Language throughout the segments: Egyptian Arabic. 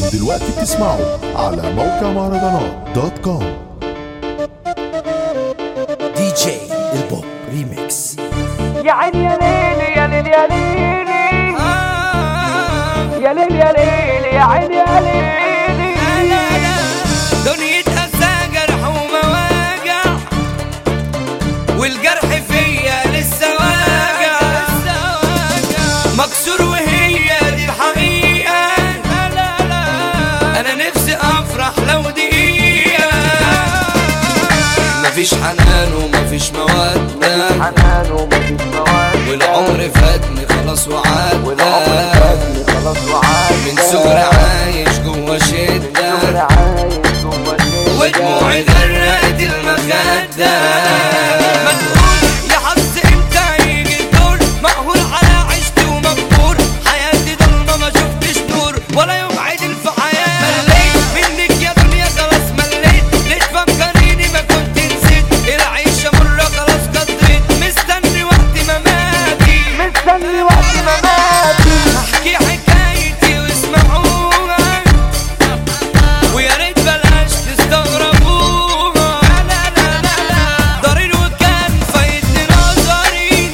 انتم دلوقتي بتسمعوا على موقع مهرجانات دوت كوم دي جي البوب ريميكس يا عين يا ليلي يا ليلي يا ليلي يا ليلي يا ليلي يا عين يا ليلي دنيتها جرح ومواجع والجرح فيا لسه واجع مكسور وهي دي الحقيقة أنا نفسي أفرح لو دقيقة مفيش حنان ومفيش مودة حنان ومفيش مواد والعمر فاتني خلاص وعدى والعمر فاتني خلاص وعاد من صغري عايش جوا شدة عايش جوا شيء ودموعي غرقت المخدة ما تقول يا حظ امتى يجي الدور مقهور على عشتي ومقهور حياتي ضلمة ما شفتش نور ولا يوم عدل في حياتي مليت منك يا دنيا خلاص مليت ليه تفكريني ما كنت نسيت العيشة مرة خلاص قضيت مستني وقت مماتي مستني وقت ما ماتي احكي حكايتي واسمعوها ويا ريت بلاش تستغربوها لا لا لا لا ضرير وكان فايتني نظري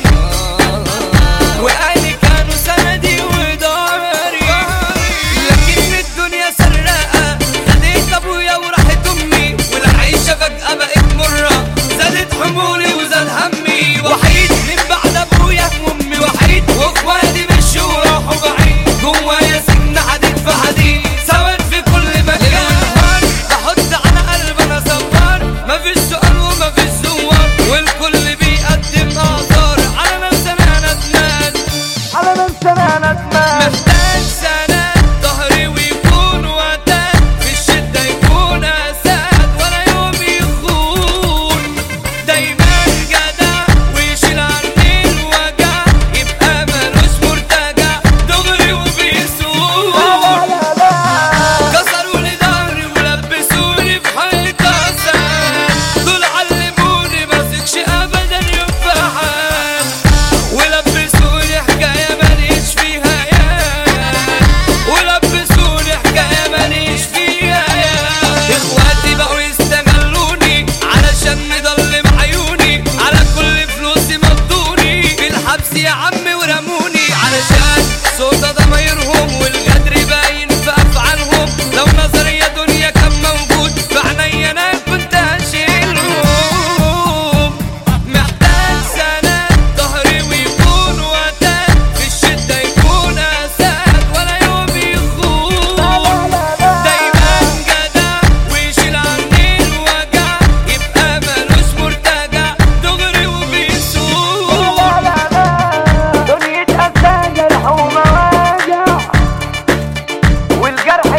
واهلي كانوا سندي وضهري لكن الدنيا سرقه خدت ابويا وراحت امي والعيشه فجاه بقت مره زادت حمولي وزاد همي وحيد من بعد ابويا وامي وحيد واخواتي مشوا وراحوا بعيد جوايا سجن حديد في حديد سواد في كل مكان بحط على قلب انا سوار مفيش سؤال ومفيش زوار والكل بيقدم اعذار على نفسي انا ندمان على نفسي انا ندمان محتاج سند ظهري ويكون وتد في الشدة يكون أسد ولا يوم يخون دايما جدع ويشيل عني الوجع يبقى ملوش مرتجع دغري وبيسوق لا لا كسروا لي ظهري ولبسوني في حيطة سد دول علموني مسكش ابدا ينفعل ولبسوني حكاية ماليش فيها يا ولبسوني حكاية ماليش فيها يا اخواتي بقوا يستغلوني علشان مضلم عيوني على كل فلوسي مضوني في الحبس يا عم ورموني علشان صوت ضمايرهم والغدر باين في افعالهم لو نظري يا دنيا كان موجود في عينيا انا كنت هشيلهم محتاج سند ظهري ويكون وتد في الشدة يكون أسد ولا يوم يخون دايما جدع ويشيل عني الوجع يبقى ملوش مرتجع دغري وبيسوق دنيتها جرح ومواجع والجرح